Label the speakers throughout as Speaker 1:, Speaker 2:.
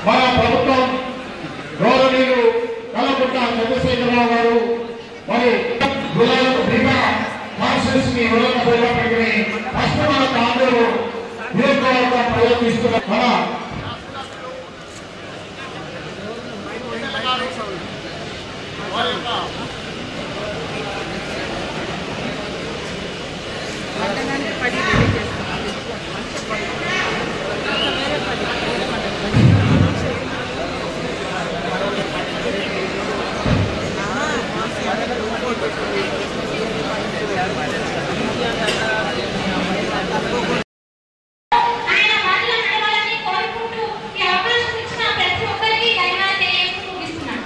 Speaker 1: మన ప్రభుత్వం గౌరవనీయులు కలపుట్ట చంద్రశేఖరరావు గారు మరి గులాబ్ బీమా కాన్ఫరెన్స్ ని ఇవ్వకపోయినప్పటికీ ఫస్ట్ మన తాండూరు నియోజకవర్గం ప్రయత్నిస్తున్న మన
Speaker 2: ఆయన మాటలు నడవాలని కోరుకుంటూ ఈ అవకాశం ఇచ్చిన ప్రతి ఒక్కరికి ధన్యవాదాలు తెలియజేస్తూ ముగిస్తున్నాను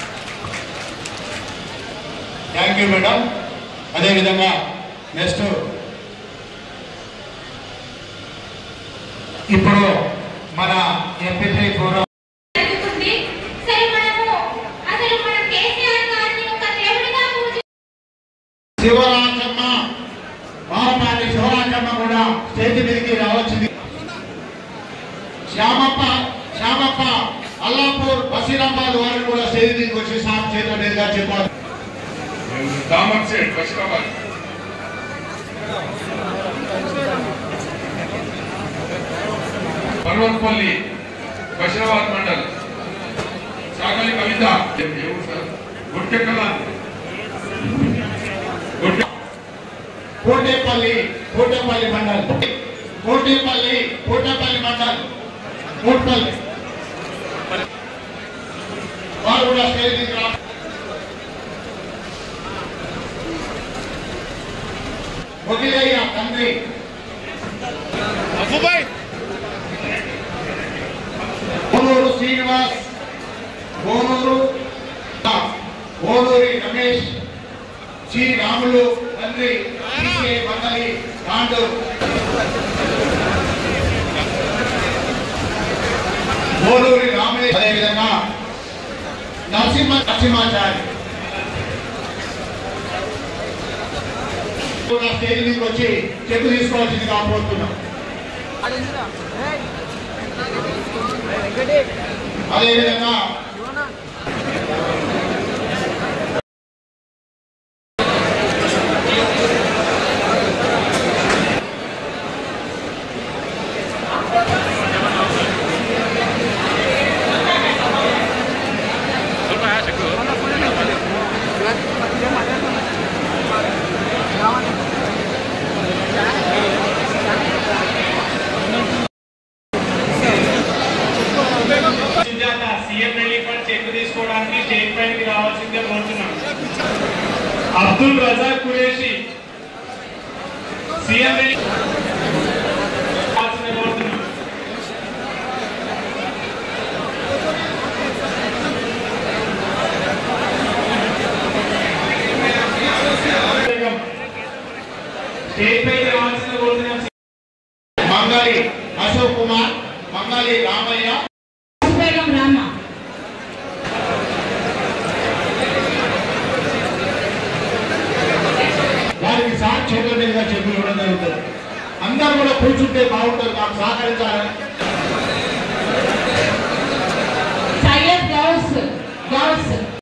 Speaker 1: థ్యాంక్ యూ మేడం అదేవిధంగా నెక్స్ట్ ఇప్పుడు మన ఎంపీ ఫోరం
Speaker 2: జరుగుతుంది సరే మనము అసలు మనం కేసీఆర్ గారిని ఒక దేవుడిగా పూజ
Speaker 1: శివరాజమ్మ బాలపాటి శివరాజమ్మ కూడా స్టేజ్ మీదకి రావచ్చింది శ్యామప్ప శ్యామప్ప అల్లాపూర్ బసీరాబాద్ వారిని కూడా స్టేజ్ మీదకి వచ్చి సార్ చేతుల మీదుగా చెప్పారు
Speaker 3: దామన్ సేట్ బషీరాబాద్ పర్వత్పల్లి బషీరాబాద్ మండల్ సాగలి కవిత ఏ- ఏ ఊరు సార్ గుట్టెక్కల గుట్టె
Speaker 1: కోటేపల్లి కోటేపల్లి మండల్ కోటేపల్లి కోటేపల్లి మండల్ కోటపల్లి వారు కూడా స్టేజ్ మీదకి రా వదిలేయ తండ్రి కోనూరు శ్రీనివాస్ కోనూరు కోనూరి రమేష్ శ్రీ రాములు తండ్రి టీకే మండలి తాండు కోనూరి రాములు అదేవిధంగా నరసింహ నరసింహాచారి కూడా స్టేజ్ మీదకి వచ్చి చెక్కు తీసుకోవాల్సింది కాబోతున్నాం అదేవిధంగా
Speaker 4: Sujatha CM relief fund cheque తీసుకోవడానికి స్టేట్ బ్యాంక్ రావాల్సిందే కోరుతున్నాం అబ్దుల్ రజాక్ కురేషి సీఎం రిలీఫ్ రావాల్సిందే కోరుతున్నాం స్టేట్ బ్యాంక్ రావాల్సిందే కోరుతున్నాం
Speaker 1: మంగళి అశోక్ కుమార్ మంగళి రామయ్య
Speaker 2: ఉపయోగం రామ్మ
Speaker 1: వారికి సార్ చేతుల మీదుగా చెప్పి ఇవ్వడం జరుగుతుంది అందరూ కూడా కూర్చుంటే బాగుంటుంది మాకు సహకరించాలని